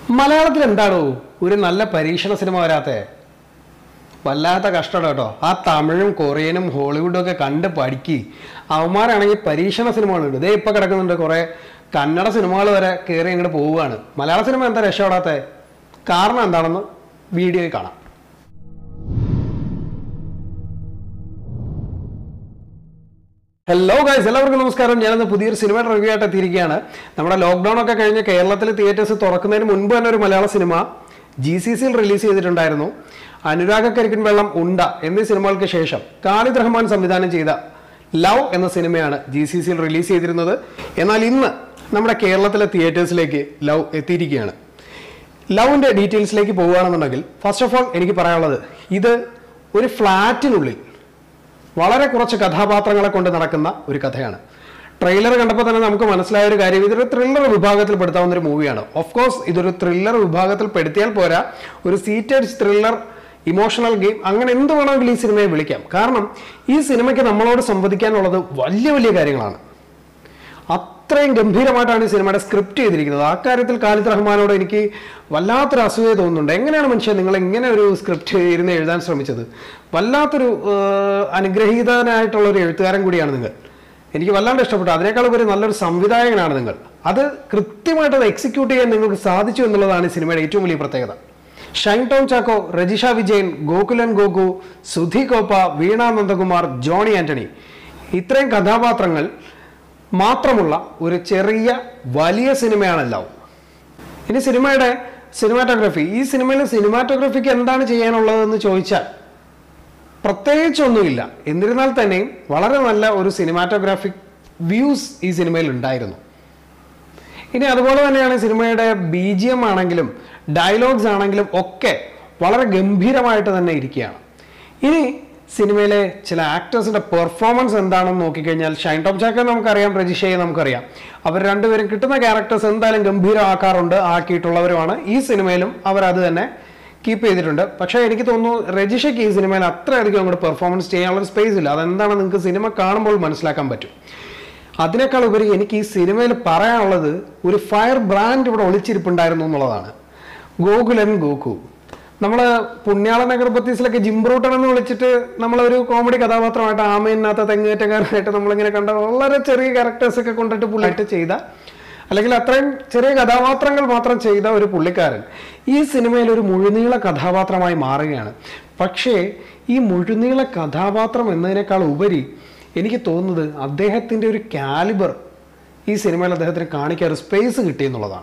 മലയാളത്തിൽ എന്താണോ ഒരു നല്ല പരീക്ഷണ സിനിമ വരാത്തെ വല്ലാത്ത കഷ്ടമാണ് കേട്ടോ ആ തമിഴും കൊറിയനും ഹോളിവുഡും ഒക്കെ കണ്ട് പഠിക്കി അവന്മാരാണെങ്കിൽ പരീക്ഷണ സിനിമകളുണ്ട് ഇതേ ഇപ്പൊ കിടക്കുന്നുണ്ട് കുറെ കന്നഡ സിനിമകൾ വരെ കയറി ഇങ്ങോട്ട് പോവുകയാണ് മലയാള സിനിമ എന്താ രക്ഷപ്പെടാത്ത കാരണം എന്താണെന്ന് വീഡിയോയിൽ കാണാം ഹലോ ഗൈസ് എല്ലാവർക്കും നമസ്കാരം ഞാനിന്ന് പുതിയൊരു സിനിമയുടെ റിവ്യൂ ആയിട്ട് എത്തിയിരിക്കുകയാണ് നമ്മുടെ ലോക്ക്ഡൌൺ ഒക്കെ കഴിഞ്ഞ് കേരളത്തിൽ തിയേറ്റേഴ്സ് തുറക്കുന്നതിന് മുൻപ് തന്നെ ഒരു മലയാള സിനിമ ജി സി സിയിൽ റിലീസ് ചെയ്തിട്ടുണ്ടായിരുന്നു അനുരാഗ കരിക്കിൻ വെള്ളം ഉണ്ട എന്നീ സിനിമകൾക്ക് ശേഷം ഖാലിദ് റഹ്മാൻ സംവിധാനം ചെയ്ത ലവ് എന്ന സിനിമയാണ് ജി സി സിയിൽ റിലീസ് ചെയ്തിരുന്നത് എന്നാൽ ഇന്ന് നമ്മുടെ കേരളത്തിലെ തിയേറ്റേഴ്സിലേക്ക് ലവ് എത്തിയിരിക്കുകയാണ് ലവിൻ്റെ ഡീറ്റെയിൽസിലേക്ക് പോവുകയാണെന്നുണ്ടെങ്കിൽ ഫസ്റ്റ് ഓഫ് ഓൾ എനിക്ക് പറയാനുള്ളത് ഇത് ഒരു ഫ്ലാറ്റിനുള്ളിൽ വളരെ കുറച്ച് കഥാപാത്രങ്ങളെ കൊണ്ട് നടക്കുന്ന ഒരു കഥയാണ് ട്രെയിലർ കണ്ടപ്പോൾ തന്നെ നമുക്ക് മനസ്സിലായ ഒരു കാര്യം ഇതൊരു ത്രില്ലർ വിഭാഗത്തിൽ പെടുത്താവുന്ന ഒരു മൂവിയാണ് ഓഫ് കോഴ്സ് ഇതൊരു ത്രില്ലർ വിഭാഗത്തിൽ പെടുത്തിയാൽ പോരാ ഒരു സീറ്റഡ് ത്രില്ലർ ഇമോഷണൽ ഗെയിം അങ്ങനെ എന്ത് വേണമെങ്കിലും ഈ സിനിമയെ വിളിക്കാം കാരണം ഈ സിനിമയ്ക്ക് നമ്മളോട് സംവദിക്കാനുള്ളത് വലിയ വലിയ കാര്യങ്ങളാണ് അത്രയും ഗംഭീരമായിട്ടാണ് ഈ സിനിമയുടെ സ്ക്രിപ്റ്റ് ചെയ്തിരിക്കുന്നത് ആ കാര്യത്തിൽ ഖാലിദ് റഹ്മാനോട് എനിക്ക് വല്ലാത്തൊരു അസൂയ തോന്നുന്നുണ്ട് എങ്ങനെയാണ് മനുഷ്യൻ നിങ്ങൾ ഇങ്ങനെ ഒരു സ്ക്രിപ്റ്റ് ഇരുന്ന് എഴുതാൻ ശ്രമിച്ചത് വല്ലാത്തൊരു ഏഹ്, അനുഗ്രഹീതനായിട്ടുള്ള ഒരു എഴുത്തുകാരൻ കൂടിയാണ് നിങ്ങൾ എനിക്ക് വല്ലാണ്ട് ഇഷ്ടപ്പെട്ടു അതിനേക്കാൾ ഉപരി നല്ലൊരു സംവിധായകനാണ് നിങ്ങൾ അത് കൃത്യമായിട്ട് അത് എക്സിക്യൂട്ട് ചെയ്യാൻ നിങ്ങൾക്ക് സാധിച്ചു എന്നുള്ളതാണ് ഈ സിനിമയുടെ ഏറ്റവും വലിയ പ്രത്യേകത ഷൈൻ ടോം ചാക്കോ രജിഷ വിജയൻ ഗോകുലൻ ഗോകു സുധി കോപ്പ വീണ നന്ദകുമാർ ജോണി ആന്റണി ഇത്രയും കഥാപാത്രങ്ങൾ മാത്രമുള്ള ഒരു ചെറിയ വലിയ സിനിമയാണ് ലവ് ഇനി സിനിമയുടെ സിനിമാറ്റോഗ്രഫി ഈ സിനിമയിലെ സിനിമാറ്റോഗ്രഫിക്ക് എന്താണ് ചെയ്യാനുള്ളതെന്ന് ചോദിച്ചാൽ പ്രത്യേകിച്ചൊന്നുമില്ല എന്നിരുന്നാൽ തന്നെയും വളരെ നല്ല ഒരു സിനിമാറ്റോഗ്രാഫിക് വ്യൂസ് ഈ സിനിമയിൽ ഉണ്ടായിരുന്നു ഇനി അതുപോലെ തന്നെയാണ് ഈ സിനിമയുടെ ബി ജി എം ആണെങ്കിലും ഡയലോഗ്സ് ആണെങ്കിലും ഒക്കെ വളരെ ഗംഭീരമായിട്ട് തന്നെ ഇരിക്കുകയാണ് ഇനി സിനിമയിലെ ചില ആക്ടേഴ്സിന്റെ പെർഫോമൻസ് എന്താണെന്ന് നോക്കിക്കഴിഞ്ഞാൽ ഷൈൻ ടോം ചാക്കോ നമുക്കറിയാം രജിഷയെ നമുക്കറിയാം അവർ രണ്ടുപേരും കിട്ടുന്ന ക്യാരക്ടേഴ്സ് എന്തായാലും ഗംഭീരമാക്കാറുണ്ട് ആക്കിയിട്ടുള്ളവരുമാണ് ഈ സിനിമയിലും അവർ അത് തന്നെ കീപ്പ് ചെയ്തിട്ടുണ്ട് പക്ഷേ എനിക്ക് തോന്നുന്നു രജിഷയ്ക്ക് ഈ സിനിമയിൽ അത്രയധികം അങ്ങോട്ട് പെർഫോമൻസ് ചെയ്യാനുള്ള സ്പേസ് ഇല്ല അതെന്താണ് നിങ്ങൾക്ക് സിനിമ കാണുമ്പോൾ മനസ്സിലാക്കാൻ പറ്റും അതിനേക്കാൾ ഉപരി എനിക്ക് ഈ സിനിമയിൽ പറയാനുള്ളത് ഒരു ഫയർ ബ്രാൻഡ് ഇവിടെ ഒളിച്ചിരിപ്പുണ്ടായിരുന്നു എന്നുള്ളതാണ് ഗോകുലൻ ഗോകു നമ്മൾ പുണ്യാള നഗർബത്തീസിലൊക്കെ ജിംബ്രൂട്ടൻ എന്ന് വിളിച്ചിട്ട് നമ്മളൊരു കോമഡി കഥാപാത്രമായിട്ട് ആമയിനകത്ത് തെങ്ങേറ്റക്കാരനായിട്ട് നമ്മളിങ്ങനെ കണ്ട വളരെ ചെറിയ ക്യാരക്ടേഴ്സ് ഒക്കെ കൊണ്ടിട്ട് പുള്ളിയായിട്ട് ചെയ്ത അല്ലെങ്കിൽ അത്രയും ചെറിയ കഥാപാത്രങ്ങൾ മാത്രം ചെയ്ത ഒരു പുള്ളിക്കാരൻ ഈ സിനിമയിൽ ഒരു മുഴുനീള കഥാപാത്രമായി മാറുകയാണ് പക്ഷേ ഈ മുഴുനീള കഥാപാത്രം എന്നതിനേക്കാൾ ഉപരി എനിക്ക് തോന്നുന്നത് അദ്ദേഹത്തിൻ്റെ ഒരു കാലിബർ ഈ സിനിമയിൽ അദ്ദേഹത്തിന് കാണിക്കാൻ ഒരു സ്പേസ് കിട്ടി എന്നുള്ളതാണ്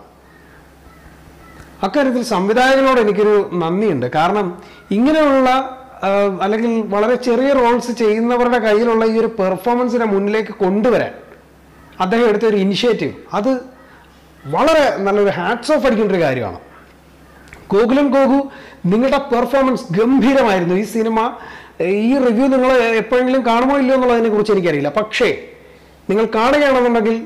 അക്കാര്യത്തിൽ സംവിധായകനോട് എനിക്കൊരു നന്ദിയുണ്ട് കാരണം ഇങ്ങനെയുള്ള ആ, അല്ലെങ്കിൽ വളരെ ചെറിയ റോൾസ് ചെയ്യുന്നവരുടെ കയ്യിലുള്ള ഈ ഒരു പെർഫോമൻസിനെ മുന്നിലേക്ക് കൊണ്ടുവരാൻ അദ്ദേഹം എടുത്ത ഒരു ഇനിഷ്യേറ്റീവ് അത് വളരെ നല്ലൊരു ഹാറ്റ്സ് ഓഫ് അടിക്കേണ്ട ഒരു കാര്യമാണ് ഗോകുലൻ ഗോകു നിങ്ങളുടെ പെർഫോമൻസ് ഗംഭീരമായിരുന്നു ഈ സിനിമ ഈ റിവ്യൂ നിങ്ങൾ എപ്പോഴെങ്കിലും കാണുമോ ഇല്ലയോ എന്നുള്ളതിനെ കുറിച്ച് എനിക്കറിയില്ല പക്ഷേ നിങ്ങൾ കാണുകയാണെന്നുണ്ടെങ്കിൽ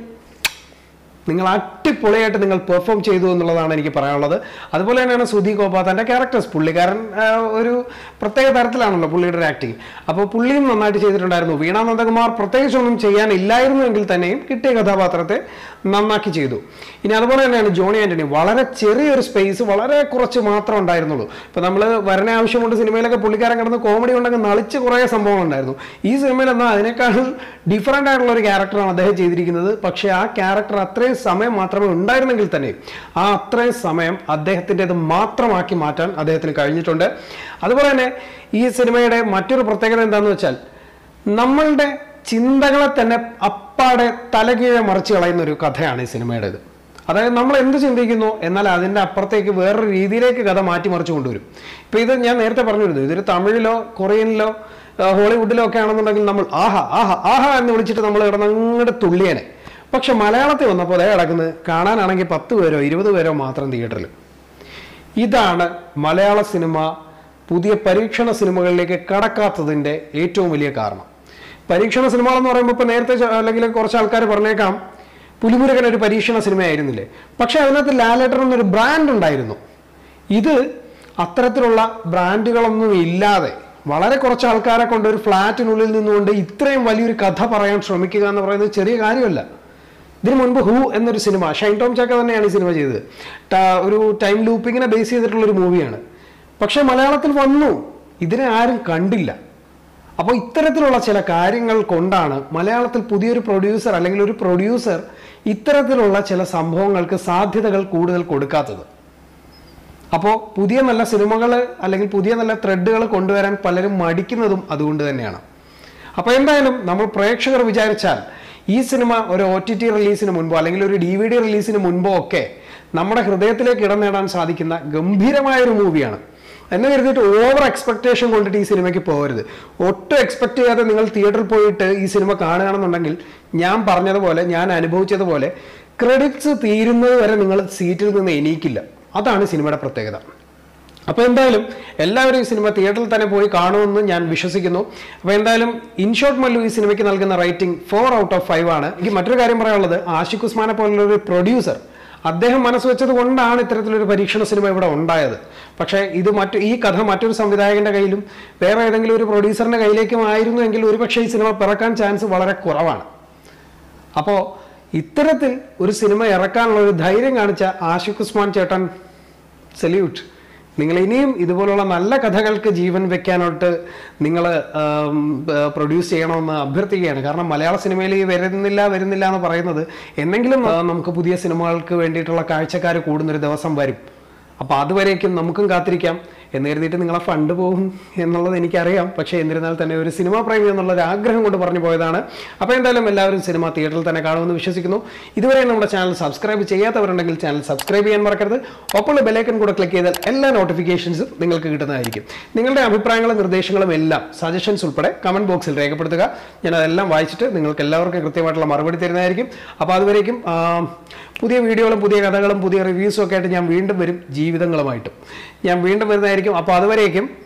നിങ്ങൾ അടിപൊളിയായിട്ട് നിങ്ങൾ പെർഫോം ചെയ്തു എന്നുള്ളതാണ് എനിക്ക് പറയാനുള്ളത് അതുപോലെ തന്നെയാണ് സുധി ഗോപ തൻ്റെ ക്യാരക്ടേഴ്സ് പുള്ളിക്കാരൻ ആ, ഒരു പ്രത്യേക തരത്തിലാണല്ലോ പുള്ളിയുടെ ഒരു ആക്ടിങ് അപ്പോൾ പുള്ളിയും നന്നായിട്ട് ചെയ്തിട്ടുണ്ടായിരുന്നു വീണ നന്ദകുമാർ പ്രത്യേകിച്ചൊന്നും ചെയ്യാനില്ലായിരുന്നു എങ്കിൽ തന്നെയും കിട്ടിയ കഥാപാത്രത്തെ നന്നാക്കി ചെയ്തു ഇനി അതുപോലെ തന്നെയാണ് ജോണി ആന്റണി വളരെ ചെറിയൊരു സ്പേസ് വളരെ കുറച്ച് മാത്രം ഉണ്ടായിരുന്നുള്ളൂ ഇപ്പൊ നമ്മൾ വരണ ആവശ്യമുണ്ട് സിനിമയിലൊക്കെ പുള്ളിക്കാരൻ കിടന്ന് കോമഡി ഉണ്ടെങ്കിൽ നളിച്ച് കുറേ സംഭവങ്ങൾ ഉണ്ടായിരുന്നു ഈ സിനിമയിൽ എന്നാൽ അതിനേക്കാൾ ഡിഫറൻ്റ് ആയിട്ടുള്ള ഒരു ക്യാരക്ടറാണ് അദ്ദേഹം ചെയ്തിരിക്കുന്നത് പക്ഷേ ആ ക്യാരക്ടർ അത്രയും സമയം മാത്രമേ ഉണ്ടായിരുന്നെങ്കിൽ തന്നെ ആ അത്രയും സമയം അദ്ദേഹത്തിൻ്റെത് മാത്രമാക്കി മാറ്റാൻ അദ്ദേഹത്തിന് കഴിഞ്ഞിട്ടുണ്ട് അതുപോലെ തന്നെ ഈ സിനിമയുടെ മറ്റൊരു പ്രത്യേകത എന്താണെന്ന് വെച്ചാൽ നമ്മളുടെ ചിന്തകളെ തന്നെ അപ്പാടെ തലകീഴെ മറിച്ച് കളയുന്ന ഒരു കഥയാണ് ഈ സിനിമയുടേത് അതായത് നമ്മൾ എന്ത് ചിന്തിക്കുന്നു എന്നാൽ അതിൻ്റെ അപ്പുറത്തേക്ക് വേറൊരു രീതിയിലേക്ക് കഥ മാറ്റിമറിച്ച് കൊണ്ടുവരും ഇപ്പൊ ഇത് ഞാൻ നേരത്തെ പറഞ്ഞിരുന്നു ഇതൊരു തമിഴിലോ കൊറിയനിലോ ആ, ഹോളിവുഡിലോ ഒക്കെ ആണെന്നുണ്ടെങ്കിൽ നമ്മൾ ആഹാ ആഹാ ആഹാ എന്ന് വിളിച്ചിട്ട് നമ്മൾ കിടന്ന് അങ്ങോട്ട് തുള്ളിയനെ പക്ഷെ മലയാളത്തിൽ വന്നപ്പോൾ അതേ കിടക്കുന്നത് കാണാനാണെങ്കിൽ പത്ത് പേരോ ഇരുപത് പേരോ മാത്രം തിയേറ്ററിൽ ഇതാണ് മലയാള സിനിമ പുതിയ പരീക്ഷണ സിനിമകളിലേക്ക് കടക്കാത്തതിൻ്റെ ഏറ്റവും വലിയ കാരണം പരീക്ഷണ സിനിമകൾ എന്ന് പറയുമ്പോൾ ഇപ്പോൾ നേരത്തെ ച- അല്ലെങ്കിൽ കുറച്ച് ആൾക്കാർ പറഞ്ഞേക്കാം പുലിമുരുകൻ ഒരു പരീക്ഷണ സിനിമയായിരുന്നില്ലേ പക്ഷെ അതിനകത്ത് ലാലേട്ടർ എന്നൊരു ബ്രാൻഡ് ഉണ്ടായിരുന്നു ഇത് അത്തരത്തിലുള്ള ബ്രാൻഡുകളൊന്നും ഇല്ലാതെ വളരെ കുറച്ച് ആൾക്കാരെ കൊണ്ട് ഒരു ഫ്ലാറ്റിനുള്ളിൽ നിന്നുകൊണ്ട് ഇത്രയും വലിയൊരു കഥ പറയാൻ ശ്രമിക്കുക എന്ന് പറയുന്നത് ചെറിയ കാര്യമല്ല ഇതിനു മുൻപ് ഹൂ എന്നൊരു സിനിമ ഷൈൻ ടോം ചാക്ക തന്നെയാണ് ഈ സിനിമ ചെയ്തത് ട- ഒരു ടൈം ലൂപ്പിങ്ങിനെ ബേസ് ചെയ്തിട്ടുള്ള ഒരു മൂവിയാണ് പക്ഷെ മലയാളത്തിൽ വന്നു ഇതിനെ ആരും കണ്ടില്ല അപ്പോൾ ഇത്തരത്തിലുള്ള ചില കാര്യങ്ങൾ കൊണ്ടാണ് മലയാളത്തിൽ പുതിയൊരു പ്രൊഡ്യൂസർ അല്ലെങ്കിൽ ഒരു പ്രൊഡ്യൂസർ ഇത്തരത്തിലുള്ള ചില സംഭവങ്ങൾക്ക് സാധ്യതകൾ കൂടുതൽ കൊടുക്കാത്തത് അപ്പോൾ പുതിയ നല്ല സിനിമകൾ അല്ലെങ്കിൽ പുതിയ നല്ല ത്രെഡുകൾ കൊണ്ടുവരാൻ പലരും മടിക്കുന്നതും അതുകൊണ്ട് തന്നെയാണ് അപ്പോൾ എന്തായാലും നമ്മൾ പ്രേക്ഷകർ വിചാരിച്ചാൽ ഈ സിനിമ ഒരു ഒ ടി ടി റിലീസിന് മുൻപോ അല്ലെങ്കിൽ ഒരു ഡി വി ഡി റിലീസിന് മുൻപോ ഒക്കെ നമ്മുടെ ഹൃദയത്തിലേക്ക് ഇടം നേടാൻ സാധിക്കുന്ന ഗംഭീരമായ ഒരു മൂവിയാണ് എന്ന് കരുതിയിട്ട് ഓവർ എക്സ്പെക്ടേഷൻ കൊണ്ടിട്ട് ഈ സിനിമയ്ക്ക് പോകരുത് ഒട്ടും എക്സ്പെക്ട് ചെയ്യാതെ നിങ്ങൾ തിയേറ്ററിൽ പോയിട്ട് ഈ സിനിമ കാണുകയാണെന്നുണ്ടെങ്കിൽ ഞാൻ പറഞ്ഞതുപോലെ ഞാൻ അനുഭവിച്ചതുപോലെ ക്രെഡിറ്റ്സ് തീരുന്നത് വരെ നിങ്ങൾ സീറ്റിൽ നിന്ന് എണീക്കില്ല അതാണ് സിനിമയുടെ പ്രത്യേകത അപ്പോൾ എന്തായാലും എല്ലാവരും ഈ സിനിമ തിയേറ്ററിൽ തന്നെ പോയി കാണുമെന്ന് ഞാൻ വിശ്വസിക്കുന്നു അപ്പോൾ എന്തായാലും ഇൻഷോട്ട് മല്ലു ഈ സിനിമയ്ക്ക് നൽകുന്ന rating four out of five ആണ് എനിക്ക് മറ്റൊരു കാര്യം പറയാനുള്ളത് ആഷിഖ് ഉസ്മാനെ പോലുള്ള ഒരു പ്രൊഡ്യൂസർ അദ്ദേഹം മനസ്സ് വെച്ചത് കൊണ്ടാണ് ഇത്തരത്തിലൊരു പരീക്ഷണ സിനിമ ഇവിടെ ഉണ്ടായത് പക്ഷേ ഇത് മറ്റു ഈ കഥ മറ്റൊരു സംവിധായകന്റെ കയ്യിലും വേറെ ഏതെങ്കിലും ഒരു പ്രൊഡ്യൂസറിന്റെ കയ്യിലേക്കും ആയിരുന്നു എങ്കിൽ ഒരുപക്ഷെ ഈ സിനിമ പിറക്കാൻ ചാൻസ് വളരെ കുറവാണ് അപ്പോൾ ഇത്തരത്തിൽ ഒരു സിനിമ ഇറക്കാനുള്ള ഒരു ധൈര്യം കാണിച്ച ആഷിഖ് ഉസ്മാൻ ചേട്ടൻ സല്യൂട്ട് നിങ്ങൾ ഇനിയും ഇതുപോലുള്ള നല്ല കഥകൾക്ക് ജീവൻ വെക്കാനോട്ട് നിങ്ങൾ പ്രൊഡ്യൂസ് ചെയ്യണമെന്ന് അഭ്യർത്ഥിക്കുകയാണ് കാരണം മലയാള സിനിമയിൽ ഈ വരുന്നില്ല വരുന്നില്ല എന്ന് പറയുന്നത് എന്നെങ്കിലും ആ, നമുക്ക് പുതിയ സിനിമകൾക്ക് വേണ്ടിയിട്ടുള്ള കാഴ്ചക്കാർ കൂടുന്നൊരു ദിവസം വരും അപ്പോൾ അതുവരേക്കും നമുക്കും കാത്തിരിക്കാം എന്ന് കരുതിയിട്ട് നിങ്ങളെ ഫണ്ട് പോകും എന്നുള്ളത് എനിക്കറിയാം പക്ഷേ എന്നിരുന്നാൽ തന്നെ ഒരു സിനിമാ പ്രേമി എന്നുള്ള ഒരു ആഗ്രഹം കൊണ്ട് പറഞ്ഞു പോയതാണ് അപ്പോൾ എന്തായാലും എല്ലാവരും സിനിമ തിയേറ്ററിൽ തന്നെ കാണുമെന്ന് വിശ്വസിക്കുന്നു ഇതുവരെ നമ്മുടെ ചാനൽ സബ്സ്ക്രൈബ് ചെയ്യാത്തവരുണ്ടെങ്കിൽ ചാനൽ സബ്സ്ക്രൈബ് ചെയ്യാൻ മറക്കരുത് ഒപ്പമുള്ള ബെലൈക്കൺ കൂടെ ക്ലിക്ക് ചെയ്താൽ എല്ലാ നോട്ടിഫിക്കേഷൻസും നിങ്ങൾക്ക് കിട്ടുന്നതായിരിക്കും നിങ്ങളുടെ അഭിപ്രായങ്ങളും നിർദ്ദേശങ്ങളും എല്ലാം സജഷൻസ് ഉൾപ്പെടെ കമന്റ് ബോക്സിൽ രേഖപ്പെടുത്തുക ഞാൻ അതെല്ലാം വായിച്ചിട്ട് നിങ്ങൾക്ക് എല്ലാവർക്കും കൃത്യമായിട്ടുള്ള മറുപടി തരുന്നതായിരിക്കും അപ്പോൾ അതുവരേക്കും ആ, പുതിയ വീഡിയോകളും പുതിയ കഥകളും പുതിയ റിവ്യൂസും ഒക്കെ ആയിട്ട് ഞാൻ വീണ്ടും വരും ജീവിതങ്ങളുമായിട്ടും ഞാൻ വീണ്ടും വരുന്നതായിരിക്കും അപ്പോൾ അതുവരേക്കും